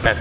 بس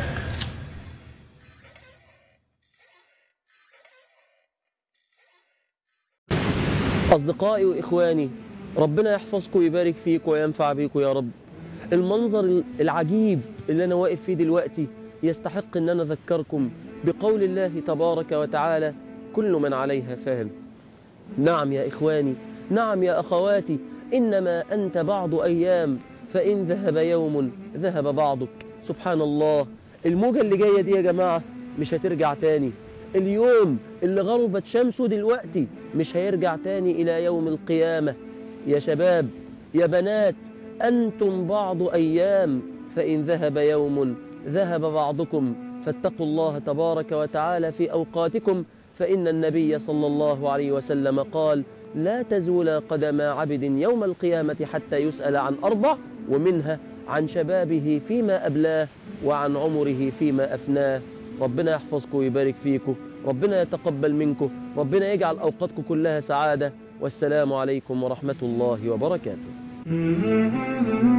أصدقائي وإخواني ربنا يحفظكم ويبارك فيكم وينفع بيكم يا رب المنظر العجيب اللي أنا واقف فيه دلوقتي يستحق أن أنا أذكركم بقول الله تبارك وتعالى كل من عليها فان نعم يا إخواني نعم يا أخواتي إنما أنت بعض أيام فإن ذهب يوم ذهب بعضك سبحان الله الموجة اللي جاية دي يا جماعة مش هترجع تاني اليوم اللي غربت شمسه دلوقتي مش هيرجع تاني إلى يوم القيامة يا شباب يا بنات أنتم بعض أيام فإن ذهب يوم ذهب بعضكم فاتقوا الله تبارك وتعالى في أوقاتكم فإن النبي صلى الله عليه وسلم قال لا تزول قدم عبد يوم القيامة حتى يسأل عن أربع ومنها عن شبابه فيما أبلاه وعن عمره فيما أفناه ربنا يحفظكم ويبارك فيكم ربنا يتقبل منكم ربنا يجعل أوقاتكم كلها سعادة والسلام عليكم ورحمة الله وبركاته